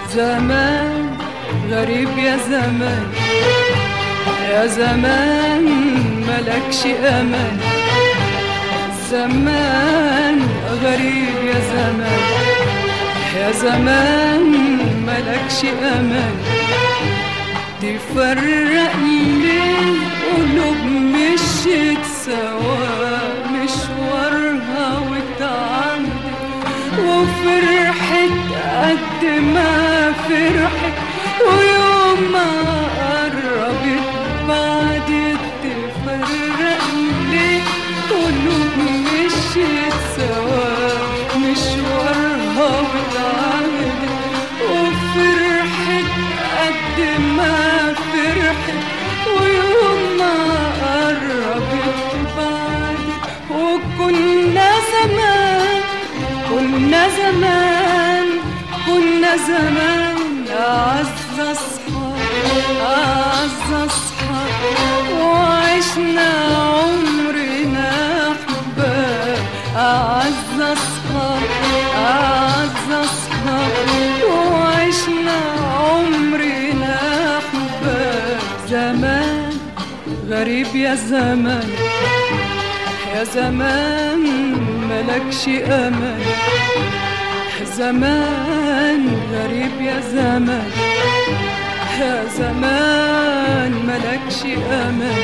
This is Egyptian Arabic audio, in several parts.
زمان غريب يا زمان يا زمان ملكش امان زمان غريب يا زمان يا زمان ملكش امان تفرق ليه قلوب مشيت سوا مشوارها وتعدي وفرحت قد ما فرحت ويوم ما قربت بعد تفرق ليه قلوب مشيت سوا مشوارها وتعدي وفرحت قد ما فرحت ويوم ما قربت بعد وكنا زمان كنا زمان كنا زمان أعز أصحاب أعز أصحاب وعشنا عمرنا أحباب أعز أصحاب أعز أصحاب وعشنا عمرنا أحباب زمان غريب يا زمان يا زمان ملكش امان زمان غريب يا زمان يا زمان ملكش امان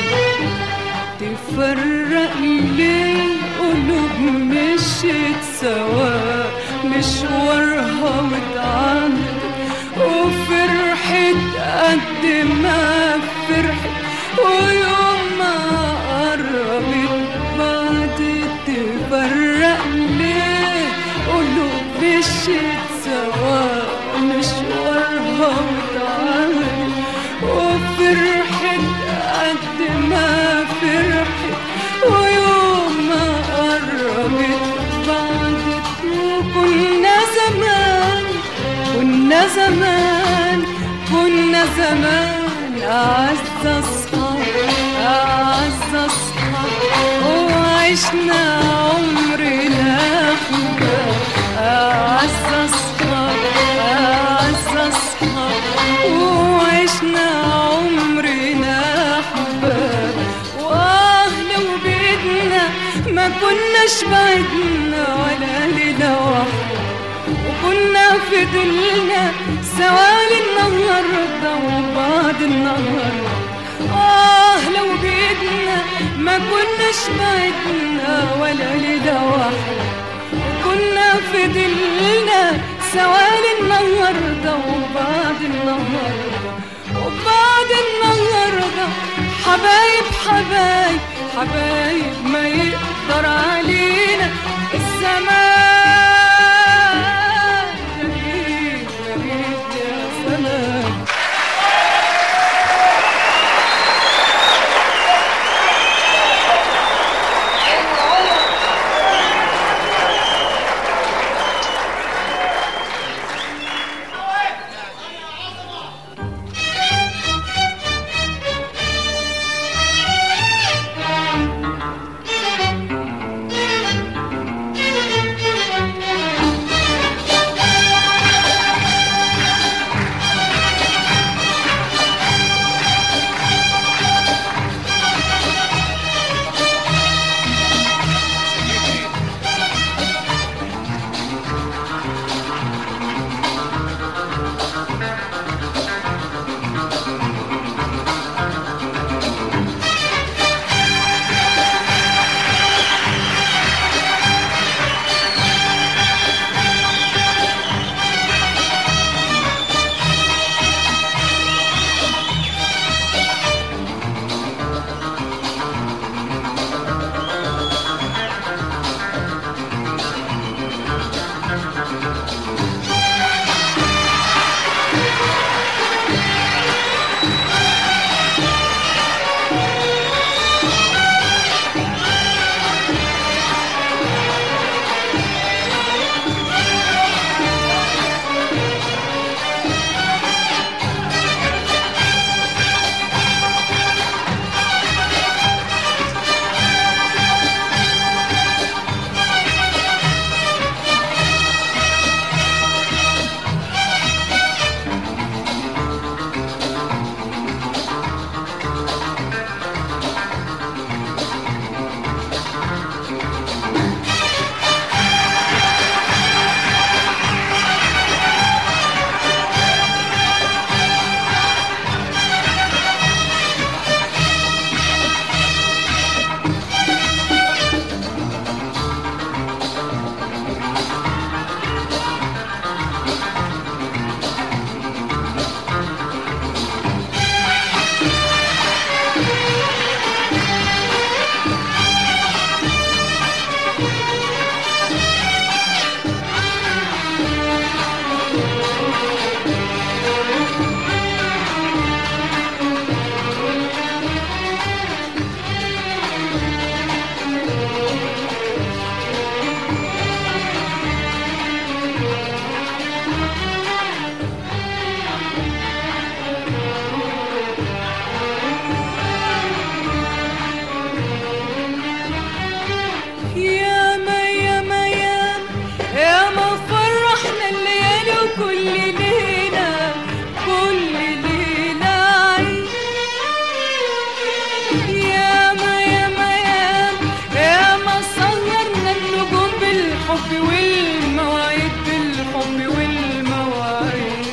تفرق ليه قلوب مشيت سوا مشوارها واتعملت وفرحت قد ما فرحت ويوم ما قربت بعد تفرق ليه قلوب مشيت سوا مشوارها واتعملت وفرحت قد ما فرحت ويوم ما قربت بعد كنا زمان كنا زمان كنا زمان أعز أصحاب أعز أصحاب وعشنا عمرنا أحباب أعز أصحاب أعز أصحاب وعشنا عمرنا أحباب وأهل وبيتنا ما كناش بعدنا ولا ليلة واحدة وكنا فضلنا سوا النهاردة وبعد النهاردة آه لو بإيدنا ما كناش بعدنا ولا ليلة واحدة وكنا فضلنا سوا النهاردة وبعد النهاردة وبعد النهاردة حبايب حبايب حبايب ما يقدر علينا الزمان غريب غريب يا زمان بالحب والمواعيد بالحب والمواعيد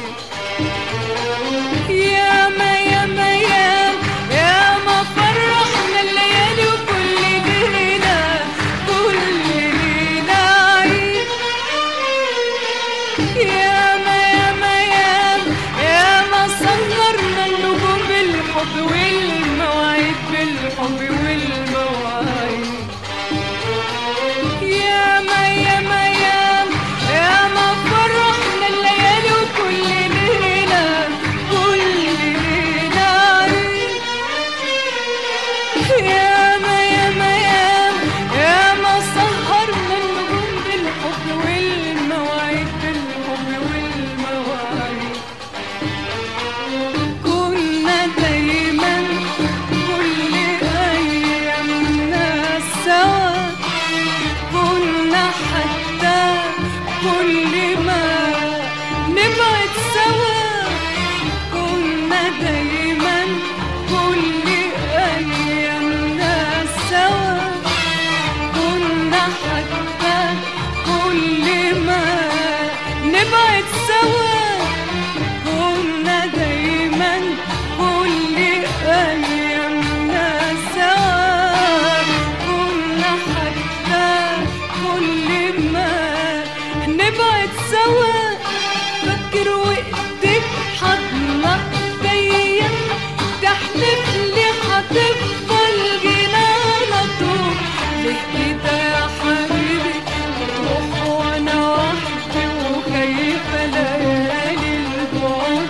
يا ما يا ما يا يا ما فرحنا الليالي وكل ليلة كل ليلة عيد يا ما يا ما يا يا ما سهرنا النجوم بالحب والمواعيد بالحب والمواعيد يا ما يا ما يا يا ما فرحنا الليالي وكل ليلة كل ليلة عيد يا ما يا ما يا يا ما سهرنا النجوم بالحب والمواعيد بالحب والمواعيد كنا دايما كل أيامنا سوا كنا حتى كل ما نبعد سوا كنا دايما كل أيامنا سوا كنا حتى كل ما نبعد سوا كنا دايما كل أيامنا سوا كنا حتى كل ما نبعد سوا فكر وقتك حضنا ايديا تحلف لي هتفضل جنانا طول ليه كده يا حبيبي تروح وانا وحدي وخايفه ليالي البعد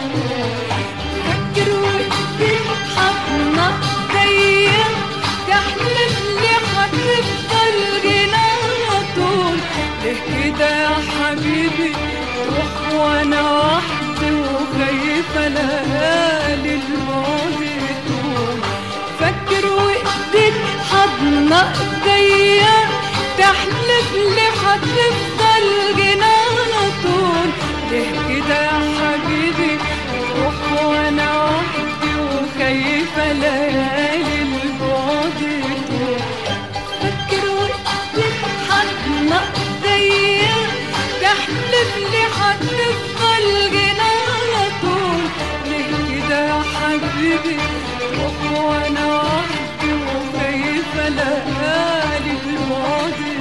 فكر وقتك حضنا ايديا تحلف لي هتفضل جنانا طول ليه كده يا حبيبي تروح وانا وحدي وخايفه ليالي الماضي طول فكر وايديك حضنا ايديا تحلف لي هتفضل جنانا طول ليه كده يا حبيبي تروح وانا وحدي وخايفه ليالي البعد طول فكر وقتك حضنا ايديا تحلف لي هتفضل جنانا طول ليه كده يا حبيبي روح وانا وحدي وخايفه ليالي الماضي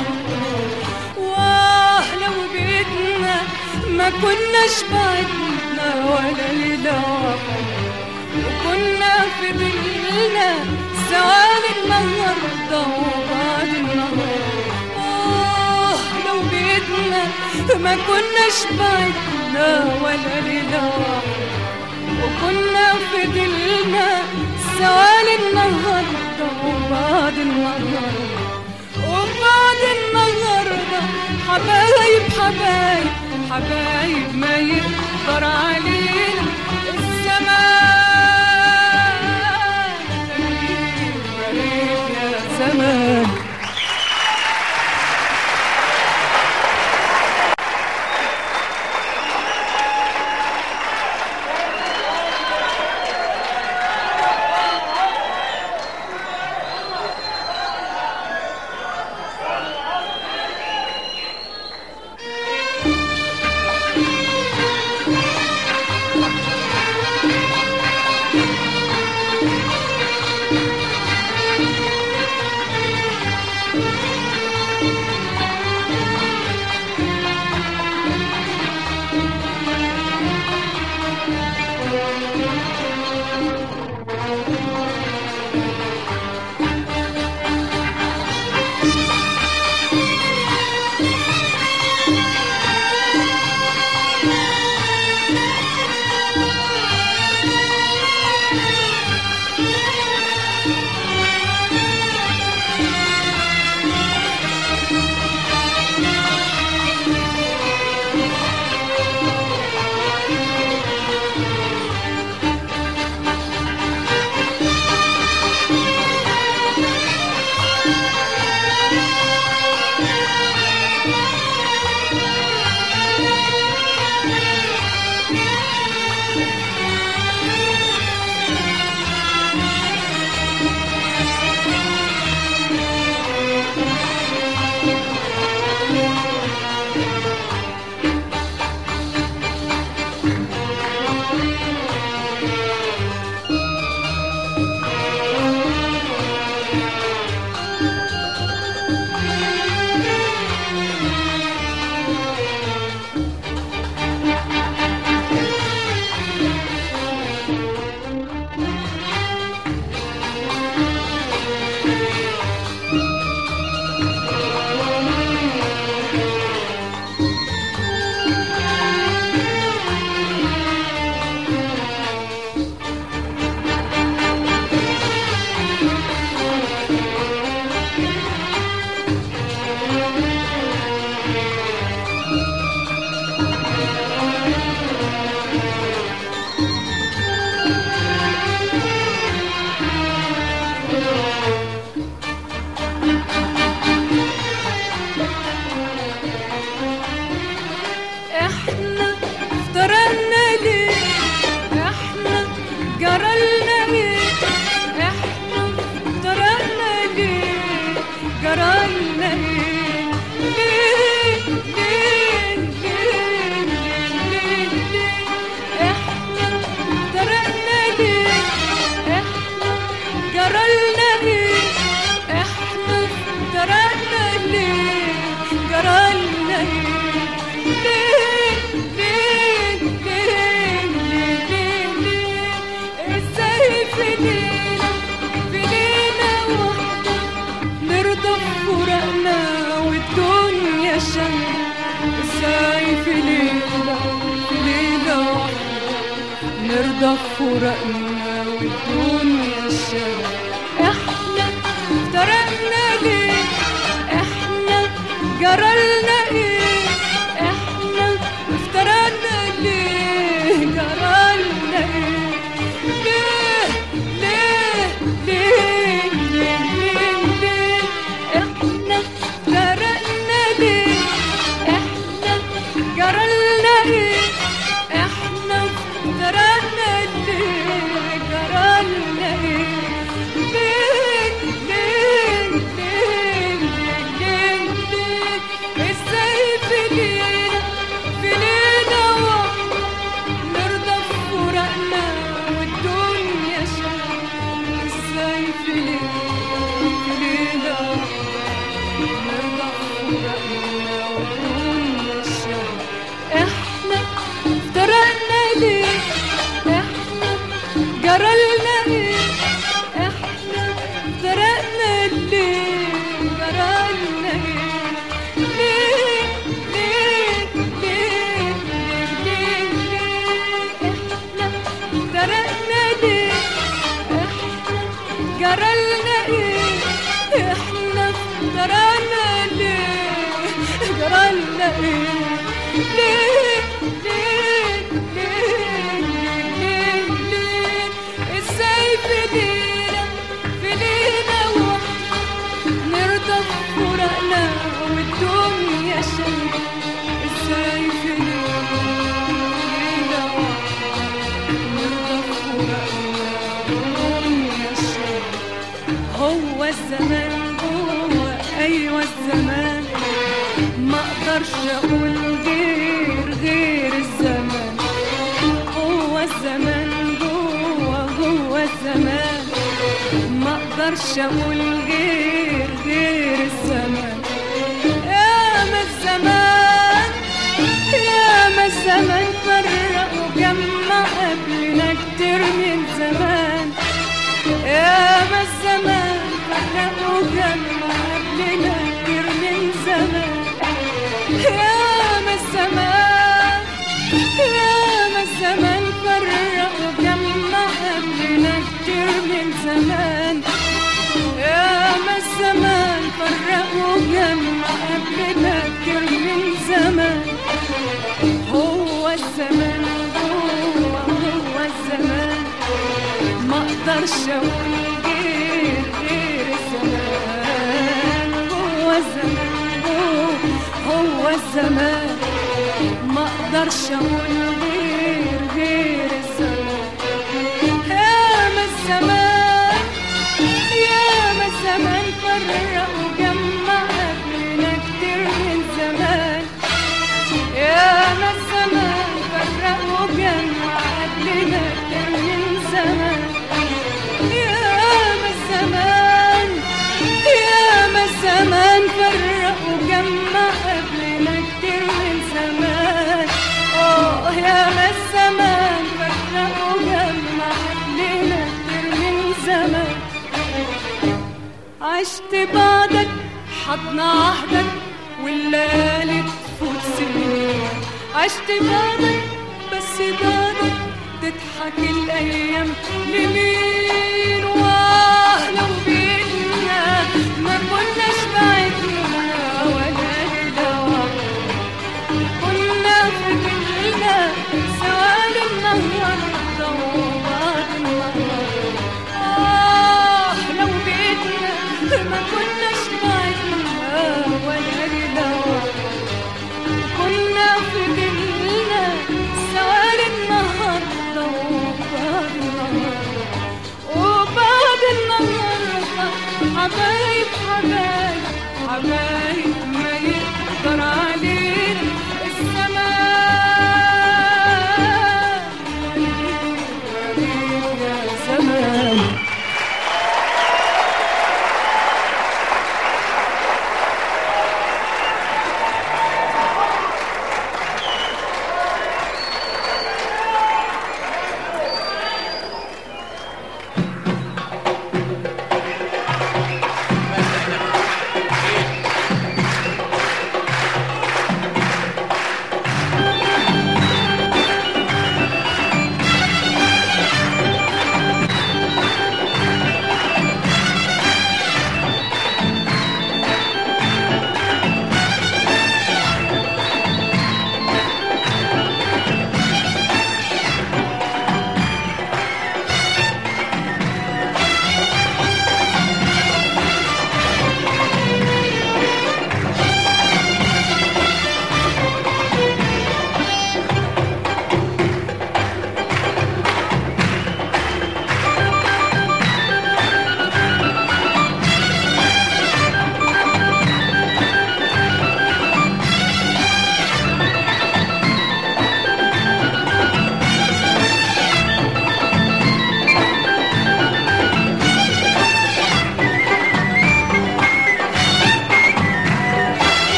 واه لو بيتنا ما كناش بعدنا ولا ليله واحده وكنا في ظلنا سواد النهارده وبعد النهار آه لو بيتنا ما كناش بعدنا ولا ليلة واحدة وكنا في ظلنا سواد النهارده وبعد النهار وبعد النهارده حبايب حبايب حبايب ما يقدر علينا الزمان غريب غريب يا زمان نرضى بفراقنا والدنيا الشر احنا افترقنا ليه احنا جرالنا ايه احنا افترقنا ليه جرالنا ايه ليه ليه ليه ليه ليه ليه احنا افترقنا ليه احنا جرالنا ايه احنا افترقنا ليه جرالنا ايه ليه ليه ليه ليه ليه ليه ازاي في ليلة في ليلة واحدة نرضى بفراقنا والدنيا شر ازاي في ليلة في ليلة واحدة نرضى بفراقنا والدنيا شر احنا افترقنا ليه احنا جرالنا ايه احنا افترقنا ليه جرالنا ايه ليه ليه ليه ليه ليه ليه احنا افترقنا ليه احنا جرالنا ايه احنا افترقنا ليه جرالنا ايه ليه ليه ليه ليه ليه ليه ازاي في ليلة في ليلة واحدة نرضى بفراقنا والدنيا شر ازاي في ليلة واحدة نرضى بفراقنا والدنيا شر هو الزمان هو ايوه الزمان ما اقدرش اقول غير غير الزمان هو الزمان جوه جوه الزمان ما اقدرش اقول غير غير الزمان يا ما الزمان يا ما الزمان فرق وجمع قبلنا كتير من زمان يا ما الزمان فرق وجمع قبلنا كتير من زمان يا ما الزمان يا ما الزمان فرق وجمع قبلنا كتير من زمان يا ما الزمان فرق وجمع قبلنا كتير من زمان هو الزمان هو هو الزمان ما اقدرش اقول غير غير الزمان هو الزمان هو هو الزمان ما اقدرش اقول غير غير الزمان يا ما الزمان يا ما الزمان فرق وجمع قبلنا كتير من زمان يا ما الزمان فرق وجمع قبلنا كتير من زمان يا ما الزمان يا ما الزمان فرق وجمع قبلنا كتير من زمان اه يا ما الزمان فرق وجمع قبلنا كتير من زمان عشت بعدك حضن عهدك والليالي تفوت سنين عشت بعدك بس بعدك تضحك الايام لمين واه لو بينا ما كناش بعدنا ولا لدوا كنا فضلنا سواد النهارده وبعد النهار آه لو بيتنا ما كناش بعدنا ولا لدوا كنا فضلنا سواد النهارده وبعد النهار وبعد النهارده حبايب حبايب حبايب ما يقدر علينا الزمان يا زمان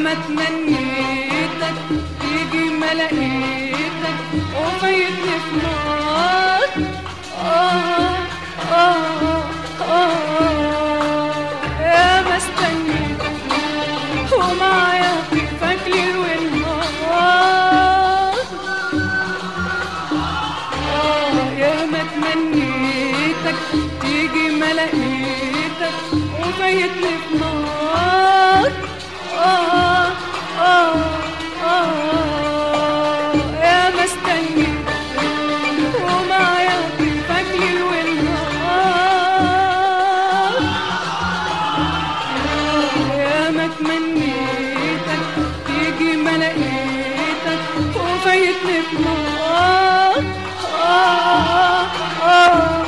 ما تمنيتك تيجي ما لقيتك وفايتني في نار آه آه آه يا ما استنيتك ومعايا كيفك ليل والنهار آه يا ما تمنيتك تيجي ما لقيتك وفايتني في نار آه آه آه يا ما استنيتك ومعايا كيفك ليل والنهار يا ما تمنيتك تيجي ما لقيتك وفايتني في نار آه آه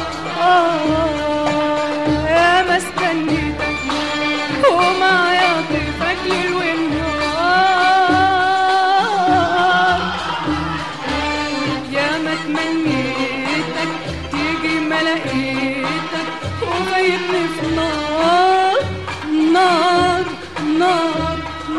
آه يا ما استنيتك ومعايا طيفك ليل والنهار يا ما تمنيتك تيجي ما لقيتك وفايتني في نار نار نار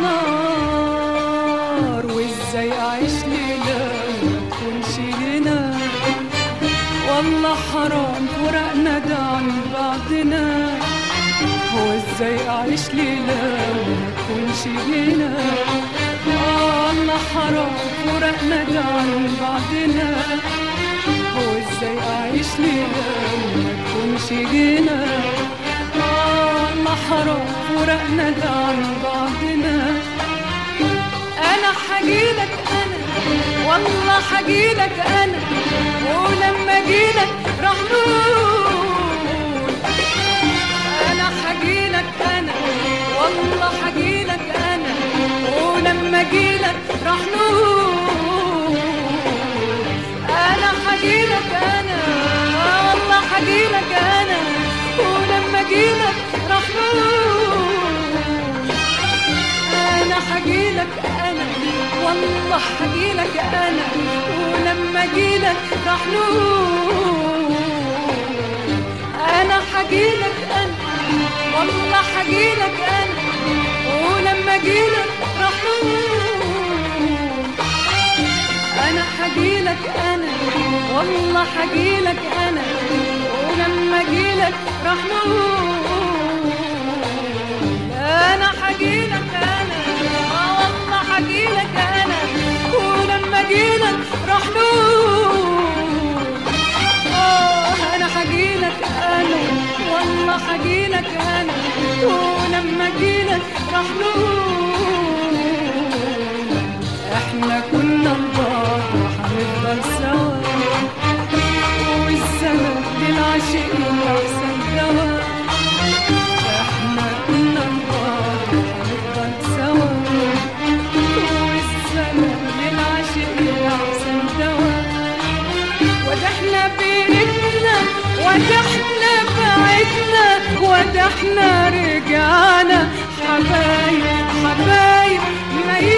نار وازاي اعيش ليلة ما تكونش هنا والله حرام فرقنا ده عن بعضنا هو ازاي اعيش ليلة وما تكونش هنا والله حرام فرقنا ده عن بعضنا هو ازاي اعيش ليلة وما تكونش هنا والله حرام فرقنا ده عن بعضنا انا حجيلك انا والله حجيلك انا ولما جيلك راح نقول انا حجيلك انا والله حجيلك انا ولما جيلك راح نقول انا حجيلك انا والله حجيلك انا ولما جيلك راح نقول انا حجيلك انا والله حجيلك انا ولما جيلك راح نقول انا حجيلك انا والله حجيلك انا ولما جيلك راح نقول انا حجيلك انا والله حجيلك انا ولما جيلك راح نقول انا حجيلك انا والله حجيلك انا ولما جيلك راح نقول اه انا حجيلك انا والله حجيلك انا ولما جيلك راح نقول احنا كنا نضاع وحنفضل سوا والزمن للعاشقين احسن دواء احنا كنا نضاع وحنفضل سوا والزمن للعاشقين احسن دواء وده احنا بإيدنا وده احنا بعدنا وده احنا رجعنا حبايب حبايب ما